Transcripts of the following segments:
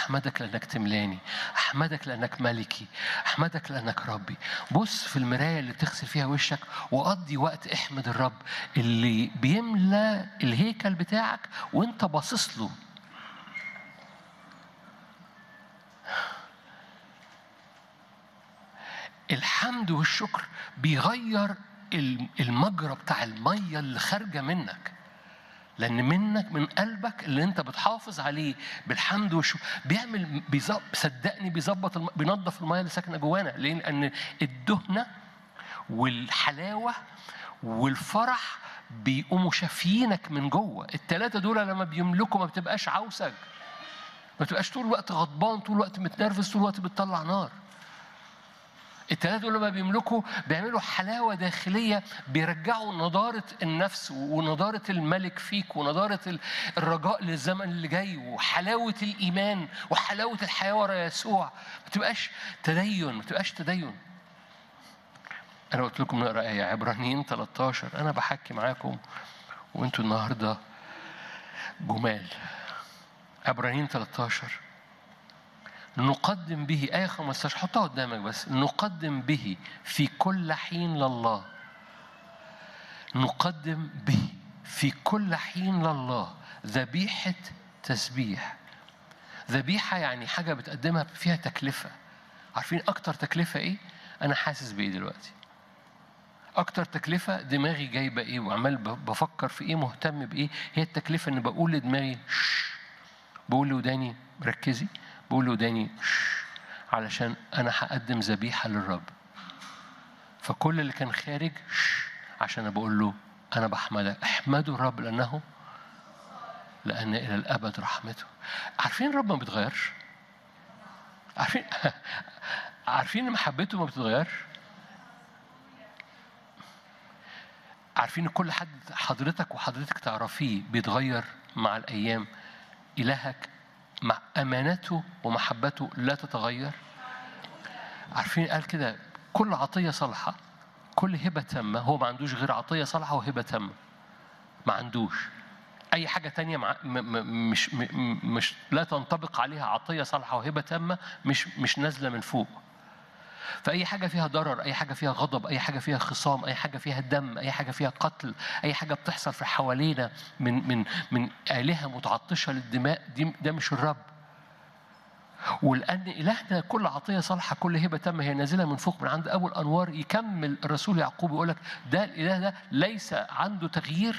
أحمدك لأنك تملاني أحمدك لأنك ملكي أحمدك لأنك ربي بص في المراية اللي بتغسل فيها وشك وقضي وقت احمد الرب اللي بيملى الهيكل بتاعك وانت باصص له الحمد والشكر بيغير المجرى بتاع المية اللي خارجة منك لأن منك من قلبك اللي أنت بتحافظ عليه بالحمد والشكر بيعمل بيزب صدقني بيظبط الم... بينظف المية اللي ساكنة جوانا ليه؟ لأن الدهنة والحلاوة والفرح بيقوموا شافيينك من جوه التلاتة دول لما بيملكوا ما بتبقاش عوسج ما بتبقاش طول الوقت غضبان طول الوقت متنرفز طول الوقت بتطلع نار التلاتة دول لما بيملكوا بيعملوا حلاوة داخلية بيرجعوا نضارة النفس ونضارة الملك فيك ونضارة الرجاء للزمن اللي جاي وحلاوة الإيمان وحلاوة الحياة ورا يسوع ما تبقاش تدين ما تبقاش تدين أنا قلت لكم نقرأ آية عبرانيين 13 أنا بحكي معاكم وأنتوا النهاردة جمال عبرانيين 13 نقدم به آية 15 حطها قدامك بس نقدم به في كل حين لله نقدم به في كل حين لله ذبيحة تسبيح ذبيحة يعني حاجة بتقدمها فيها تكلفة عارفين أكتر تكلفة إيه؟ أنا حاسس بإيه دلوقتي أكتر تكلفة دماغي جايبة إيه وعمال بفكر في إيه مهتم بإيه هي التكلفة إن بقول لدماغي شش بقول لوداني ركزي بقول لوداني شش علشان أنا هقدم ذبيحة للرب فكل اللي كان خارج شش عشان بقول له أنا بحمدك احمدوا الرب لأنه لأن إلى الأبد رحمته عارفين الرب ما بيتغيرش عارفين عارفين ان محبته ما بتتغيرش عارفين ان كل حد حضرتك وحضرتك تعرفيه بيتغير مع الايام الهك مع امانته ومحبته لا تتغير عارفين قال كده كل عطيه صالحه كل هبه تامه هو ما عندوش غير عطيه صالحه وهبه تامه ما عندوش اي حاجه تانية مع م م مش م مش لا تنطبق عليها عطيه صالحه وهبه تامه مش مش نازله من فوق فأي حاجة فيها ضرر، أي حاجة فيها غضب، أي حاجة فيها خصام، أي حاجة فيها دم، أي حاجة فيها قتل، أي حاجة بتحصل في حوالينا من من من آلهة متعطشة للدماء دي ده مش الرب. ولأن إلهنا كل عطية صالحة كل هبة تامة هي نازلة من فوق من عند أبو الأنوار يكمل الرسول يعقوب يقول لك ده الإله ده ليس عنده تغيير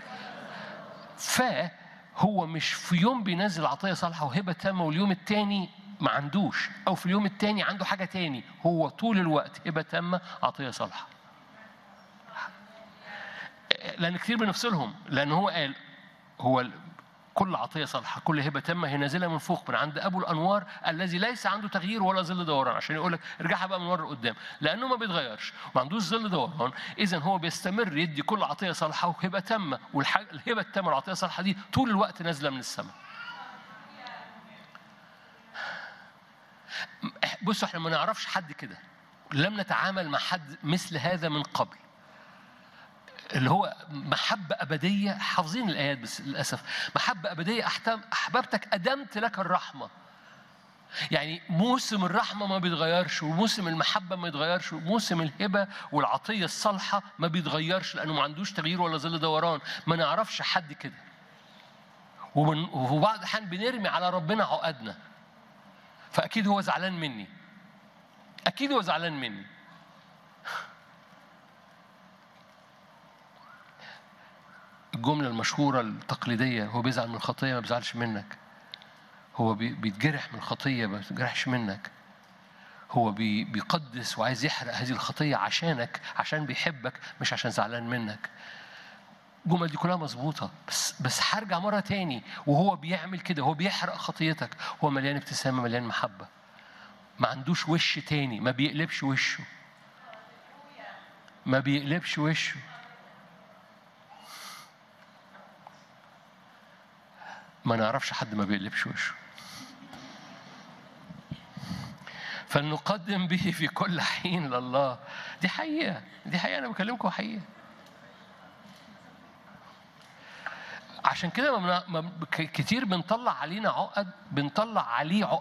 فهو مش في يوم بينزل عطية صالحة وهبة تامة واليوم التاني ما عندوش او في اليوم التاني عنده حاجه تاني هو طول الوقت هبه تامه عطيه صالحه لان كتير بنفصلهم لان هو قال هو كل عطيه صالحه كل هبه تامه هي نازله من فوق من عند ابو الانوار الذي ليس عنده تغيير ولا ظل دوران عشان يقول لك ارجعها بقى من ورا لقدام لانه ما بيتغيرش ما عندوش ظل دوران اذا هو بيستمر يدي كل عطيه صالحه وهبه تامه والهبه التامه العطيه الصالحه دي طول الوقت نازله من السماء بصوا احنا ما نعرفش حد كده لم نتعامل مع حد مثل هذا من قبل اللي هو محبة أبدية حافظين الآيات بس للأسف محبة أبدية أحتم أحببتك أدمت لك الرحمة يعني موسم الرحمة ما بيتغيرش وموسم المحبة ما يتغيرش وموسم الهبة والعطية الصالحة ما بيتغيرش لأنه ما عندوش تغيير ولا ظل دوران ما نعرفش حد كده وفي بعض الأحيان بنرمي على ربنا عقدنا فأكيد هو زعلان مني أكيد هو زعلان مني الجملة المشهورة التقليدية هو بيزعل من الخطية ما بيزعلش منك هو بيتجرح من الخطية ما بيتجرحش منك هو بيقدس وعايز يحرق هذه الخطية عشانك عشان بيحبك مش عشان زعلان منك الجمل دي كلها مظبوطة بس بس هرجع مرة تاني وهو بيعمل كده هو بيحرق خطيتك هو مليان ابتسامة مليان محبة ما عندوش وش تاني ما بيقلبش وشه ما بيقلبش وشه ما نعرفش حد ما بيقلبش وشه فلنقدم به في كل حين لله دي حقيقة دي حقيقة أنا بكلمكم حقيقة عشان كده كتير بنطلع علينا عقد بنطلع عليه عقد